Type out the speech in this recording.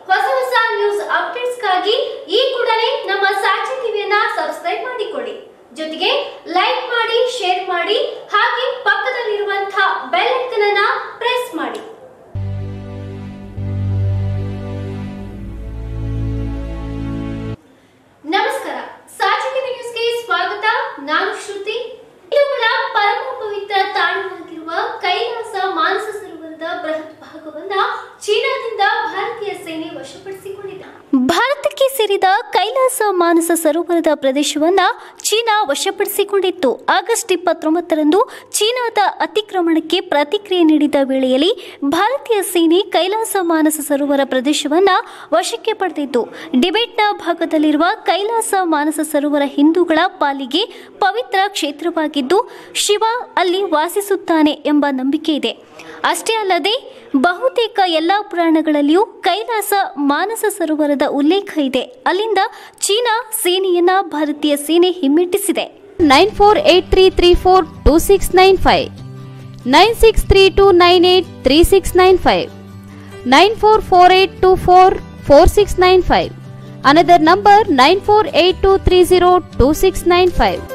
ಹೊಸ ಹೊಸ ನ್ಯೂಸ್ ಅಪ್ಡೇಟ್ಸ್ಗಾಗಿ ಈ ಕೂಡಲೇ ನಮ್ಮ ಸಾಕ್ಷಿ ಟಿವಿಯನ್ನ ಸಬ್ಸ್ಕ್ರೈಬ್ ಮಾಡಿಕೊಳ್ಳಿ ಜೊತೆಗೆ ಲೈಕ್ ಮಾಡಿ ಶೇರ್ ಮಾಡಿ ಹಾಗೆ ಪಕ್ಕದಲ್ಲಿರುವಂತಹ ಬೆಲ್ ಐಕನ್ ಅನ್ನ ಪ್ರೆಸ್ ಮಾಡಿ ನಮಸ್ಕಾರ ಸಾಕ್ಷಿ ಟಿವಿ ನ್ಯೂಸ್ಗೆ ಸ್ವಾಗತ ನಾನು ಶ್ರುತಿ ಇವುಗಳ ಪರಮ ಪವಿತ್ರ ತಾಣವಾಗಿರುವ ಕೈಲಾಸ ಮಾನಸ ಸರೋವರದ ಬೃಹತ್ ಭಾಗವನ್ನ ಚೀನಾದಿಂದ ಭಾರತೀಯ ಸೇನೆ ವಶಪಡಿಸಿಕೊಂಡಿದೆ ಭಾರತಕ್ಕೆ ಸೇರಿದ ಕೈಲಾಸ ಮಾನಸ ಸರೋವರದ ಪ್ರದೇಶವನ್ನ ಚೀನಾ ವಶಪಡಿಸಿಕೊಂಡಿತ್ತು ಆಗಸ್ಟ್ ಇಪ್ಪತ್ತೊಂಬತ್ತರಂದು ಚೀನಾದ ಅತಿಕ್ರಮಣಕ್ಕೆ ಪ್ರತಿಕ್ರಿಯೆ ನೀಡಿದ ವೇಳೆಯಲ್ಲಿ ಭಾರತೀಯ ಸೇನೆ ಕೈಲಾಸ ಮಾನಸ ಸರೋವರ ಪ್ರದೇಶವನ್ನ ವಶಕ್ಕೆ ಪಡೆದಿತ್ತು ಡಿಬೇಟ್ನ ಭಾಗದಲ್ಲಿರುವ ಕೈಲಾಸ ಮಾನಸ ಸರೋವರ ಹಿಂದೂಗಳ ಪಾಲಿಗೆ ಪವಿತ್ರ ಕ್ಷೇತ್ರವಾಗಿದ್ದು ಶಿವ ಅಲ್ಲಿ ವಾಸಿಸುತ್ತಾನೆ ಎಂಬ ನಂಬಿಕೆ ಇದೆ ಅಷ್ಟೇ ಅಲ್ಲದೆ ಬಹುತೇಕ ಎಲ್ಲ ಪುರಾಣಗಳಲ್ಲಿಯೂ ಕೈಲಾಸ ಮಾನಸ ಸರೋವರದ ಉಲ್ಲೇಖ ಇದೆ ಅಲ್ಲಿಂದ ಚೀನಾ ಸೇನೆಯನ್ನ ಭಾರತೀಯ ಸೇನೆ ಹಿಮ್ಮೆಟ್ಟಿಸಿದೆ nine four eight three three four two six nine five nine six three two nine eight three six nine five nine four four eight two four four six nine five another number nine four eight two three zero two six nine five